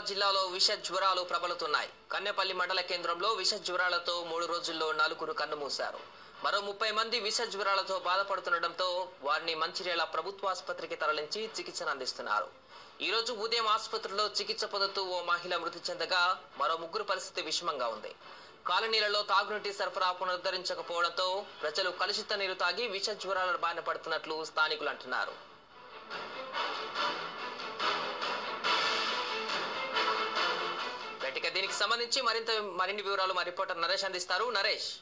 మంచిర్యాల జిల్లాలో విష జ్వరాలు ప్రబలుతున్నాయి కన్నెపల్లి మండల కేంద్రంలో విష జ్వరాలతో మూడు రోజుల్లో నలుగురు కన్నుమూశారు మరో ముప్పై మంది విష జ్వరాలతో బాధపడుతుండటంతో వారిని మంచిర్యాల ప్రభుత్వ ఆసుపత్రికి తరలించి చికిత్సను అందిస్తున్నారు ఈ రోజు ఉదయం ఆసుపత్రిలో చికిత్స పొందుతూ ఓ మహిళ మృతి చెందగా మరో ముగ్గురు పరిస్థితి విషమంగా ఉంది కాలనీలలో తాగునీటి సరఫరా పునరుద్ధరించకపోవడంతో ప్రజలు కలుషిత నీరు తాగి విష జ్వరాల బారిన పడుతున్నట్లు స్థానికులు అంటున్నారు రైట్, ఇక దీనికి సంబంధించి మరింత మరిన్ని వివరాలు మా రిపోర్టర్ నరేష్ అందిస్తారు నరేష్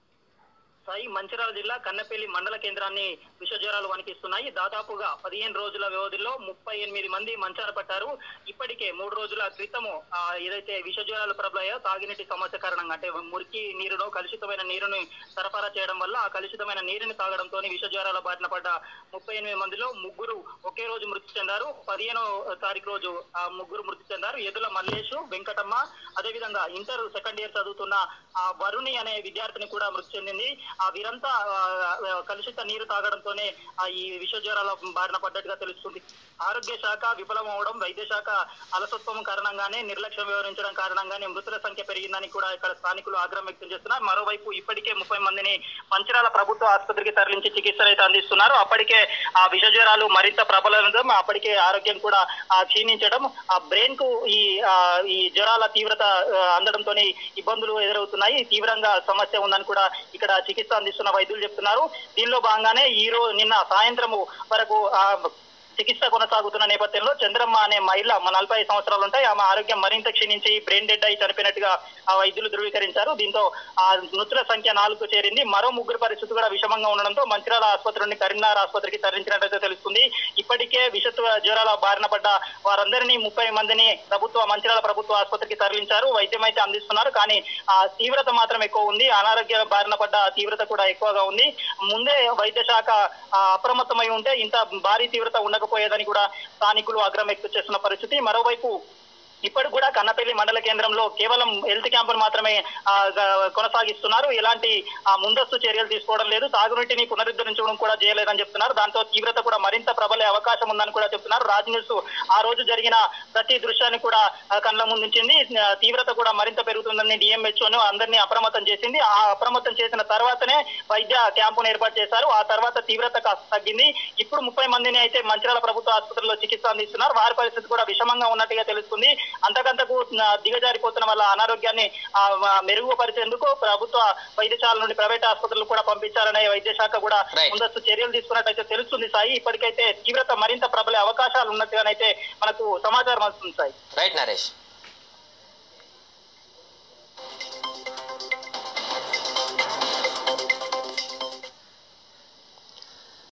సాయి మంచిర్యాల జిల్లా కన్నపల్లి మండల కేంద్రాన్ని విషజ్వరాలు వణికిస్తున్నాయి దాదాపుగా పదిహేను రోజుల వ్యవధిలో ముప్పై ఎనిమిది మంది మంచాన పట్టారు ఇప్పటికే మూడు రోజుల క్రితము ఆ, ఏదైతే విషజ్వరాలు ప్రబలయో తాగినీటి సమస్య కారణంగా అంటే మురికి నీరును కలుషితమైన నీరుని సరఫరా చేయడం వల్ల ఆ కలుషితమైన నీరుని తాగడంతో విషజ్వరాల బారిన పడ్డ ముప్పై ఎనిమిది మందిలో ముగ్గురు ఒకే రోజు మృతి చెందారు పదిహేనో తారీఖు రోజు ఆ ముగ్గురు మృతి చెందారు ఎదుల మల్లేష్ వెంకటమ్మ అదేవిధంగా ఇంటర్ సెకండ్ ఇయర్ చదువుతున్న ఆ వరుణి అనే విద్యార్థిని కూడా మృతి చెందింది ఆ వీరంతా ఆ, ఆ, కలుషిత నీరు తాగడంతోనే ఆ ఈ విష జ్వరాల బారిన పడ్డట్టుగా తెలుస్తుంది ఆరోగ్య శాఖ విఫలం అవడం వైద్య శాఖ అలసత్వం కారణంగానే నిర్లక్ష్యం వ్యవహరించడం కారణంగానే మృతుల సంఖ్య పెరిగిందని కూడా ఇక్కడ స్థానికులు ఆగ్రహం వ్యక్తం చేస్తున్నారు మరోవైపు ఇప్పటికే ముప్పై మందిని మంచిర్యాల ప్రభుత్వ ఆసుపత్రికి తరలించి చికిత్సలు అయితే అందిస్తున్నారు అప్పటికే ఆ విష జ్వరాలు మరింత ప్రబలడం అప్పటికే ఆరోగ్యం కూడా ఆ, క్షీణించడం ఆ బ్రెయిన్ కు ఈ ఆ, ఈ జ్వరాల తీవ్రత ఆ, అందడంతో ఇబ్బందులు ఎదురవుతున్నాయి తీవ్రంగా సమస్య ఉందని కూడా ఇక్కడ చికిత్స అందిస్తున్న వైద్యులు చెప్తున్నారు దీనిలో భాగంగానే ఈ రోజు నిన్న సాయంత్రము వరకు ఆ చికిత్స కొనసాగుతున్న నేపథ్యంలో చంద్రమ్మ అనే మహిళ మా నలభై ఐదు సంవత్సరాలు ఉంటాయి ఆమె ఆరోగ్యం మరింత క్షీణించి బ్రెయిన్ డెడ్ అయి చనిపోయినట్టుగా ఆ వైద్యులు ధృవీకరించారు దీంతో ఆ మృతుల సంఖ్య నాలుగు చేరింది మరో ముగ్గురు పరిస్థితి కూడా విషమంగా ఉండడంతో మంచిర్యాల ఆసుపత్రి నుండి కరీంనగర్ ఆసుపత్రికి తరలించినట్లయితే తెలుస్తుంది ఇప్పటికే విషత్వ జ్వరాల బారిన పడ్డ వారందరినీ ముప్పై మందిని ప్రభుత్వ మంచిర్యాల ప్రభుత్వ ఆసుపత్రికి తరలించారు వైద్యం అయితే అందిస్తున్నారు కానీ ఆ తీవ్రత మాత్రం ఎక్కువ ఉంది అనారోగ్య బారిన పడ్డ తీవ్రత కూడా ఎక్కువగా ఉంది ముందే వైద్య శాఖ ఆ, అప్రమత్తమై ఉంటే ఇంత భారీ తీవ్రత ఉండకపోయేదని కూడా స్థానికులు ఆగ్రహం వ్యక్తం చేస్తున్న పరిస్థితి మరోవైపు ఇప్పటికి కూడా కన్నపల్లి మండల కేంద్రంలో కేవలం హెల్త్ క్యాంపులు మాత్రమే ఆ, గ- కొనసాగిస్తున్నారు ఎలాంటి ఆ, ముందస్తు చర్యలు తీసుకోవడం లేదు తాగునీటిని పునరుద్ధరించడం కూడా చేయలేదని చెప్తున్నారు దాంతో తీవ్రత కూడా మరింత ప్రబలే అవకాశం ఉందని కూడా చెప్తున్నారు రాజ్ న్యూస్ ఆ రోజు జరిగిన ప్రతి దృశ్యాన్ని కూడా ఆ, కళ్ళ ముందుంచింది ఆ, తీవ్రత కూడా మరింత పెరుగుతుందని డిఎంహెచ్ఓను అందరినీ అప్రమత్తం చేసింది ఆ అప్రమత్తం చేసిన తర్వాతనే వైద్య క్యాంపును ఏర్పాటు చేశారు ఆ తర్వాత తీవ్రత కాస్త తగ్గింది ఇప్పుడు ముప్పై మందిని అయితే మంచిర్యాల ప్రభుత్వ ఆసుపత్రిలో చికిత్స అందిస్తున్నారు వారి పరిస్థితి కూడా విషమంగా ఉన్నట్టుగా తెలుస్తుంది అంతకంతకు ఆ, దిగజారిపోతున్న వాళ్ళ అనారోగ్యాన్ని ఆ, ఆ, మెరుగుపరిచేందుకు ప్రభుత్వ వైద్యశాల నుండి ప్రైవేట్ ఆసుపత్రులు కూడా పంపించాలనే వైద్య శాఖ కూడా Right. ముందస్తు చర్యలు తీసుకున్నట్టయితే తెలుస్తుంది సాయి ఇప్పటికైతే తీవ్రత మరింత ప్రబలే అవకాశాలు ఉన్నట్టుగానైతే మనకు సమాచారం వస్తుంది సాయి రైట్ నరేష్